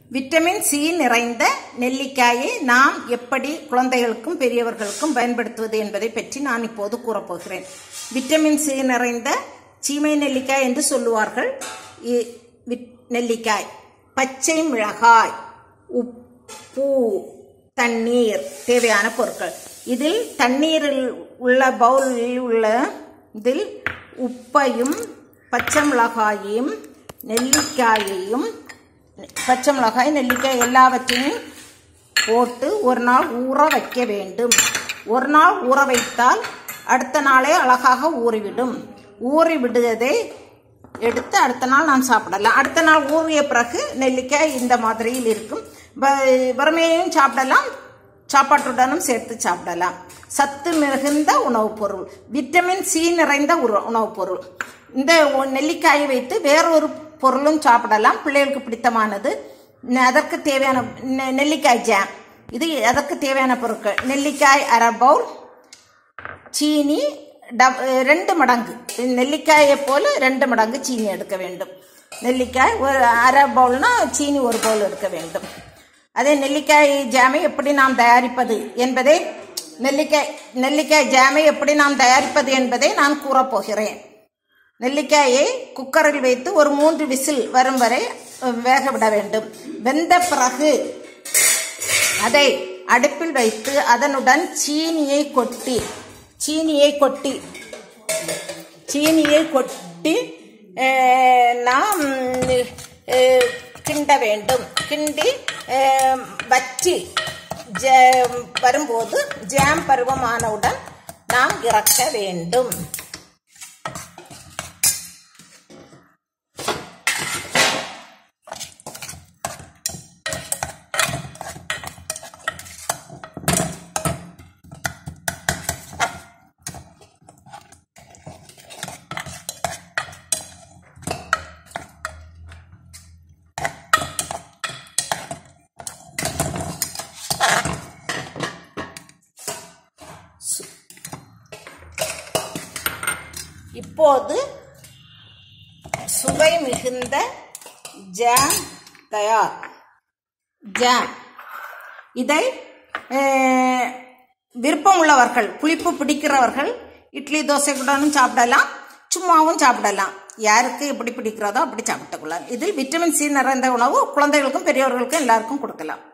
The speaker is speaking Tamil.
விட்டமின் சி நிறைந்த நெல்லிக்காயை நாம் எப்படி குழந்தைகளுக்கும் பெரியவர்களுக்கும் பயன்படுத்துவது என்பதை பற்றி நான் இப்போது கூறப்போகிறேன் விட்டமின் சி நிறைந்த சீமை நெல்லிக்காய் என்று சொல்லுவார்கள் இ- விட்- நெல்லிக்காய் பச்சை மிளகாய் உப்பு தண்ணீர் தேவையான பொருட்கள் இதில் தண்ணீரில் உள்ள பவுலில் உள்ள இதில் உப்பையும் பச்சை மிளகாயையும் நெல்லிக்காயையும் பச்சை மிளகாய் நெல்லிக்காய் எல்லாவற்றையும் போட்டு ஒரு நாள் ஊற வைக்க வேண்டும் ஒரு நாள் ஊற வைத்தால் அடுத்த நாளே அழகாக ஊறிவிடும் ஊறி விடுவதை எடுத்து அடுத்த நாள் நாம் சாப்பிடலாம் அடுத்த நாள் ஊறிய பிறகு நெல்லிக்காய் இந்த மாதிரியில் இருக்கும் வ- வெறுமையையும் சாப்பிடலாம் சாப்பாட்டுடனும் சேர்த்து சாப்பிடலாம் சத்து மிகுந்த உணவுப் பொருள் விட்டமின் சி நிறைந்த உரு- உணவுப் பொருள் இந்த ஒ- நெல்லிக்காயை வைத்து வேறொரு பொருளும் சாப்பிடலாம் பிள்ளைகளுக்கு பிடித்தமானது ந- அதற்கு தேவையான நெ- நெல்லிக்காய் ஜாம் இது அதற்கு தேவையான பொருட்கள் நெல்லிக்காய் அரை பவுல் சீனி டப் ரெண்டு மடங்கு நெல்லிக்காயை போல ரெண்டு மடங்கு சீனி எடுக்க வேண்டும் நெல்லிக்காய் ஒரு அரை பவுல்னா சீனி ஒரு பவுல் எடுக்க வேண்டும் அதே நெல்லிக்காய் ஜாமை எப்படி நாம் தயாரிப்பது என்பதை நெல்லிக்காய் நெல்லிக்காய் ஜாமை எப்படி நாம் தயாரிப்பது என்பதை நான் கூறப்போகிறேன் நெல்லிக்காயை குக்கரில் வைத்து ஒரு மூன்று விசில் வரும் வரை அஹ், வேக விட வேண்டும் வெந்த பிறகு அதை அடுப்பில் வைத்து அதனுடன் சீனியை கொட்டி சீனியை கொட்டி சீனியை கொட்டி அஹ், நாம் அஹ், கிண்ட வேண்டும் கிண்டி அஹ், வற்றி ஜ- வரும்போது ஜாம் பருவமானவுடன் நாம் இறக்க வேண்டும் இப்போது சுவை மிகுந்த ஜாம் தயார் ஜாம் இதை அஹ், விருப்பம் உள்ளவர்கள் புளிப்பு பிடிக்கிறவர்கள் இட்லி தோசைக்குடனும் சாப்பிடலாம் சும்மாவும் சாப்பிடலாம் யாருக்கு எப்படி பிடிக்கிறதோ அப்படி சாப்பிட்டுக்கலாம் இதில் விட்டமின் சி நிறைந்த உணவு குழந்தைகளுக்கும் பெரியவர்களுக்கும் எல்லாருக்கும் கொடுக்கலாம்